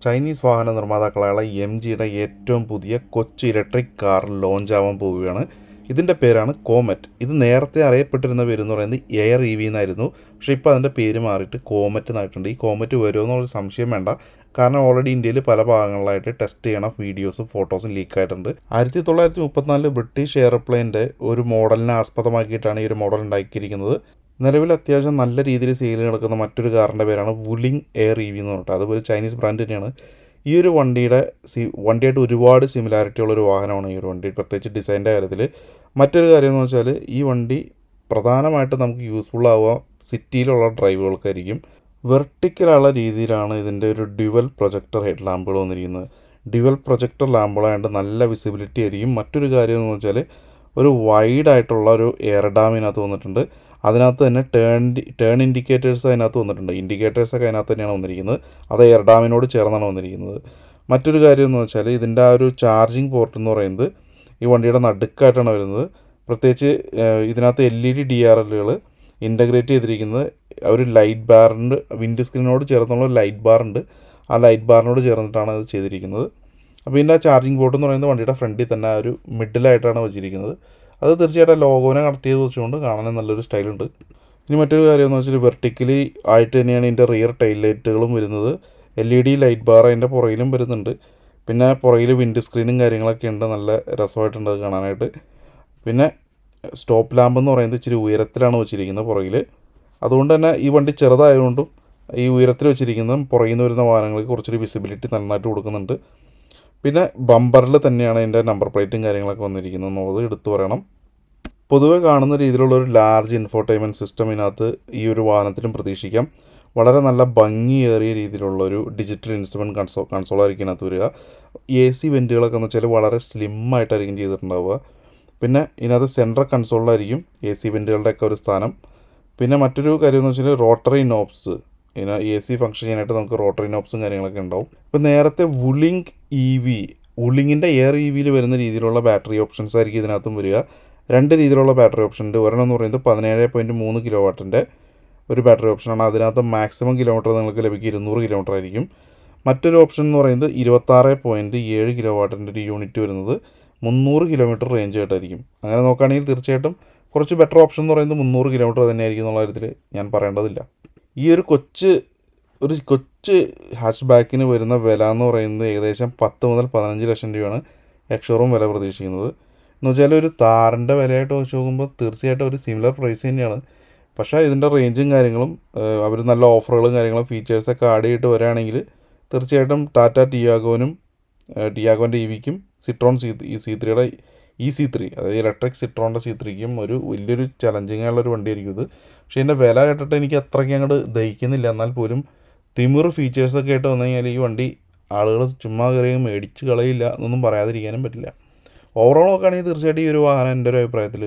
Chinese വാഹന നിർമ്മാതാക്കളായ M ജിയുടെ ഏറ്റവും പുതിയ കൊച്ചു ഇലക്ട്രിക് കാർ ലോഞ്ച് ആവാൻ പോവുകയാണ് ഇതിൻ്റെ പേരാണ് കോമറ്റ് ഇത് നേരത്തെ അറിയപ്പെട്ടിരുന്ന പേര് എന്ന് പറയുന്നത് എയർ ഇ വി എന്നായിരുന്നു പക്ഷേ ഇപ്പോൾ അതിൻ്റെ പേര് മാറിയിട്ട് കോമറ്റ് എന്നായിട്ടുണ്ട് ഈ കോമറ്റ് വരുമോ എന്നുള്ള സംശയം വേണ്ട കാരണം ഓൾറെഡി ഇന്ത്യയിൽ പല ഭാഗങ്ങളിലായിട്ട് ടെസ്റ്റ് ചെയ്യണ വീഡിയോസും ഫോട്ടോസും ലീക്ക് ആയിട്ടുണ്ട് ആയിരത്തി തൊള്ളായിരത്തി മുപ്പത്തിനാലിൽ ബ്രിട്ടീഷ് എയർപ്ലെയിൻ്റെ ഒരു മോഡലിനെ ആസ്പദമാക്കിയിട്ടാണ് ഈ ഒരു മോഡൽ ഉണ്ടാക്കിയിരിക്കുന്നത് നിലവിൽ അത്യാവശ്യം നല്ല രീതിയിൽ സെയിൽ നടക്കുന്ന മറ്റൊരു കാറിൻ്റെ പേരാണ് വുലിംഗ് എയർ ഇ വി എന്ന് പറഞ്ഞിട്ട് അത് ഒരു ചൈനീസ് ബ്രാൻഡ് തന്നെയാണ് ഈ ഒരു വണ്ടിയുടെ സി വണ്ടിയായിട്ട് ഒരുപാട് സിമിലാരിറ്റി ഉള്ള ഒരു വാഹനമാണ് ഈ ഒരു വണ്ടി പ്രത്യേകിച്ച് ഡിസൈൻ്റെ കാര്യത്തിൽ മറ്റൊരു കാര്യം എന്ന് വെച്ചാൽ ഈ വണ്ടി പ്രധാനമായിട്ട് നമുക്ക് യൂസ്ഫുൾ ആവുക സിറ്റിയിലുള്ള ഡ്രൈവുകൾക്കായിരിക്കും വെർട്ടിക്കലുള്ള രീതിയിലാണ് ഇതിൻ്റെ ഒരു ഡ്യുവൽ പ്രൊജക്ടർ ഹെഡ് ലാമ്പുകൾ വന്നിരിക്കുന്നത് ഡ്യുവൽ പ്രൊജക്ടർ ലാമ്പുകളായതുകൊണ്ട് നല്ല വിസിബിലിറ്റി ആയിരിക്കും മറ്റൊരു കാര്യം എന്ന് വെച്ചാൽ ഒരു വൈഡ് ആയിട്ടുള്ള ഒരു എയർ ഡാമിനകത്ത് വന്നിട്ടുണ്ട് അതിനകത്ത് തന്നെ ടേൺ ടേൺ ഇൻഡിക്കേറ്റേഴ്സ് അതിനകത്ത് വന്നിട്ടുണ്ട് ഇൻഡിക്കേറ്റേഴ്സൊക്കെ അതിനകത്ത് തന്നെയാണ് വന്നിരിക്കുന്നത് അത് എയർ ഡാമിനോട് ചേർന്നാണ് വന്നിരിക്കുന്നത് മറ്റൊരു കാര്യം എന്ന് വെച്ചാൽ ഇതിൻ്റെ ആ ഒരു ചാർജിങ് പോർട്ട് എന്ന് പറയുന്നത് ഈ വണ്ടിയുടെ നടുക്കായിട്ടാണ് വരുന്നത് പ്രത്യേകിച്ച് ഏഹ്, ഇതിനകത്ത് L E D D R എല്ലുകൾ ഇൻ്റഗ്രേറ്റ് ചെയ്തിരിക്കുന്നത് ഒരു ലൈറ്റ് ബാറിൻ്റെ വിൻഡ് സ്ക്രീനോട് ചേർന്നുള്ള ഒരു ലൈറ്റ് ബാർ ഉണ്ട് ആ ലൈറ്റ് ബാറിനോട് ചേർന്നിട്ടാണ് അത് ചെയ്തിരിക്കുന്നത് അപ്പോൾ ഇതിൻ്റെ ആ ചാർജിങ് പോർട്ട് എന്ന് പറയുന്നത് വണ്ടിയുടെ ഫ്രണ്ടിൽ തന്നെ ആ ഒരു മിഡിലായിട്ടാണ് വെച്ചിരിക്കുന്നത് അത് തീർച്ചയായിട്ടും ലോഗോനെ കണക്ട് ചെയ്ത് വെച്ചുകൊണ്ട് കാണാൻ നല്ലൊരു സ്റ്റൈലുണ്ട് ഇനി മറ്റൊരു കാര്യം എന്ന് വെച്ചാൽ വെർട്ടിക്കലി ആയിട്ട് തന്നെയാണ് ഇതിൻ്റെ റിയർ ടൈൽ ലൈറ്റുകളും വരുന്നത് L E D light bar അതിൻ്റെ പുറകിലും വരുന്നുണ്ട് പിന്നെ പുറകിൽ വിൻഡ് സ്ക്രീനും കാര്യങ്ങളൊക്കെ ഉണ്ട് നല്ല രസമായിട്ടുണ്ട് അത് കാണാനായിട്ട് പിന്നെ സ്റ്റോപ്പ് ലാമ്പ് എന്ന് പറയുന്നത് ഇച്ചിരി ഉയരത്തിലാണ് വെച്ചിരിക്കുന്നത് പുറകിൽ അതുകൊണ്ട് തന്നെ ഈ വണ്ടി ചെറുതായതുകൊണ്ടും ഈ ഉയരത്തിൽ വെച്ചിരിക്കുന്നതും പുറകിൽ നിന്ന് വരുന്ന വാഹനങ്ങൾക്ക് കുറച്ചൊരു വിസിബിലിറ്റി നന്നായിട്ട് കൊടുക്കുന്നുണ്ട് പിന്നെ ബമ്പറിൽ തന്നെയാണ് അതിൻ്റെ നമ്പർ പ്ലേറ്റും കാര്യങ്ങളൊക്കെ വന്നിരിക്കുന്നത് എന്നുള്ളത് എടുത്തു പറയണം പൊതുവെ കാണുന്ന രീതിയിലുള്ള ഒരു ലാർജ് ഇൻഫോർടൈൻമെൻറ്റ് സിസ്റ്റം ഇതിനകത്ത് ഈ ഒരു വാഹനത്തിലും പ്രതീക്ഷിക്കാം വളരെ നല്ല ഭംഗിയേറിയ രീതിയിലുള്ള ഒരു ഡിജിറ്റൽ ഇൻസ്ട്രുമെൻറ്റ് കൺസോ കൺസോളായിരിക്കും ഇതിനകത്ത് വരിക എ സി വെൻറ്റുകളൊക്കെ എന്ന് വെച്ചാൽ വളരെ സ്ലിം ആയിട്ടായിരിക്കും ചെയ്തിട്ടുണ്ടാവുക പിന്നെ ഇതിനകത്ത് സെൻട്രൽ കൺസോളിലായിരിക്കും എ സി വെൻറ്റുകളുടെയൊക്കെ ഒരു സ്ഥാനം പിന്നെ മറ്റൊരു കാര്യം എന്ന് വെച്ചാൽ റോട്ടറി നോബ്സ് ഇതിന് എ സി ഫംഗ്ഷൻ ചെയ്യാനായിട്ട് നമുക്ക് റോട്ടറി നോബ്സും കാര്യങ്ങളൊക്കെ ഉണ്ടാവും ഇപ്പോൾ നേരത്തെ വുളിംഗ് ഇ വി വുളിങ്ങിൻ്റെ എയർ ഇ വിയിൽ വരുന്ന രീതിയിലുള്ള ബാറ്ററി ഓപ്ഷൻസ് ആയിരിക്കും ഇതിനകത്തും വരിക രണ്ട് രീതിയിലുള്ള ബാറ്ററി ഓപ്ഷൻ ഉണ്ട് ഒരെണ്ണം എന്ന് പറയുന്നത് പതിനേഴ് പോയിൻറ്റ് മൂന്ന് കിലോ വാട്ടിൻ്റെ ഒരു ബാറ്ററി ഓപ്ഷനാണ് അതിനകത്ത് മാക്സിമം കിലോമീറ്റർ നിങ്ങൾക്ക് ലഭിക്കുക ഇരുന്നൂറ് കിലോമീറ്റർ ആയിരിക്കും മറ്റൊരു ഓപ്ഷൻ എന്ന് പറയുന്നത് ഇരുപത്താറ് പോയിൻറ്റ് ഏഴ് കിലോ വാട്ടിൻ്റെ ഒരു യൂണിറ്റ് വരുന്നത് മുന്നൂറ് കിലോമീറ്റർ റേഞ്ച് ആയിട്ടായിരിക്കും അങ്ങനെ നോക്കുകയാണെങ്കിൽ തീർച്ചയായിട്ടും കുറച്ച് ബെറ്റർ ഓപ്ഷൻ എന്ന് പറയുന്നത് മുന്നൂറ് കിലോമീറ്റർ തന്നെയായിരിക്കും എന്നുള്ള കാര്യത്തിൽ ഞാൻ പറയേണ്ടതില്ല ഈ ഒരു കൊച്ച് ഒരു കൊച്ച് ഹാച്ച് ബാക്കിന് വരുന്ന വില എന്ന് പറയുന്നത് ഏകദേശം പത്ത് മുതൽ പതിനഞ്ച് ലക്ഷം രൂപയാണ് എക്സോറും വില പ്രതീക്ഷിക്കുന്നത് എന്ന് വെച്ചാൽ ഒരു താറിൻ്റെ വിലയായിട്ട് വെച്ച് നോക്കുമ്പോൾ തീർച്ചയായിട്ടും ഒരു സിമിലർ പ്രൈസ് തന്നെയാണ് പക്ഷേ ഇതിൻ്റെ റേഞ്ചും കാര്യങ്ങളും അവർ നല്ല ഓഫറുകളും കാര്യങ്ങളും ഫീച്ചേഴ്സൊക്കെ ആഡ് ചെയ്തിട്ട് വരികയാണെങ്കിൽ തീർച്ചയായിട്ടും ടാറ്റ ടിയാഗോനും ടിയാഗോൻ്റെ ഇ വിക്കും സിട്രോൺ സി ഈ സി ത്രീയുടെ ഇ സി ത്രീ അതായത് ഇലക്ട്രിക് സിട്രോണിൻ്റെ സി ത്രീക്കും ഒരു വലിയൊരു ചലഞ്ചിങ് ആയുള്ള ഒരു വണ്ടിയായിരിക്കും ഇത് പക്ഷേ ഇതിൻ്റെ വില കേട്ടിട്ട് എനിക്ക് അത്രയ്ക്ക് അങ്ങോട്ട് ദഹിക്കുന്നില്ല എന്നാൽ പോലും തിമിർ ഫീച്ചേഴ്സൊക്കെ ആയിട്ട് വന്നു കഴിഞ്ഞാൽ ഈ വണ്ടി ആളുകൾ ചുമ്മാ കയറി മേടിച്ച് കളയില്ല എന്നൊന്നും പറയാതിരിക്കാനും പറ്റില്ല ഓവറോൾ നോക്കുകയാണെങ്കിൽ തീർച്ചയായിട്ടും ഈ ഒരു വാഹനം എൻ്റെ ഒരു അഭിപ്രായത്തിൽ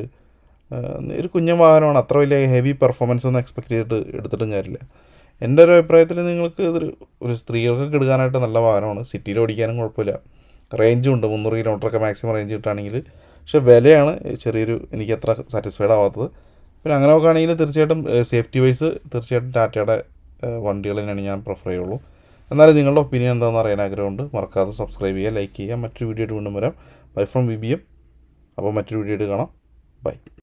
ഒരു കുഞ്ഞൻ വാഹനമാണ് അത്ര വലിയ ഹെവി പെർഫോമൻസ് ഒന്നും എക്സ്പെക്ട് ചെയ്തിട്ട് എടുത്തിട്ടും കാര്യമില്ല എൻ്റെ ഒരു അഭിപ്രായത്തിൽ നിങ്ങൾക്ക് ഇതൊരു ഒരു സ്ത്രീകൾക്ക് എടുക്കാനായിട്ട് നല്ല വാഹനമാണ് സിറ്റിയിൽ ഓടിക്കാനും കുഴപ്പമില്ല റേഞ്ചും ഉണ്ട് മുന്നൂറ് കിലോമീറ്ററൊക്കെ മാക്സിമം റേഞ്ച് കിട്ടുകയാണെങ്കിൽ പക്ഷേ വിലയാണ് ചെറിയൊരു എനിക്ക് അത്ര സാറ്റിസ്ഫൈഡ് ആവാത്തത് പിന്നെ അങ്ങനെ നോക്കുകയാണെങ്കിൽ തീർച്ചയായിട്ടും സേഫ്റ്റി വൈസ് തീർച്ചയായിട്ടും ടാറ്റയുടെ ഏഹ്, വണ്ടികൾ തന്നെയാണ് ഞാൻ പ്രിഫർ ചെയ്യുള്ളൂ എന്നാലും നിങ്ങളുടെ ഒപ്പീനിയൻ എന്താണെന്ന് അറിയാൻ ആഗ്രഹമുണ്ട് മറക്കാതെ സബ്സ്ക്രൈബ് ചെയ്യുക ലൈക്ക് ചെയ്യുക മറ്റൊരു വീഡിയോ ആയിട്ട് വീണ്ടും വരാം bye from V B M അപ്പോൾ മറ്റൊരു വീഡിയോ ആയിട്ട് കാണാം ബൈ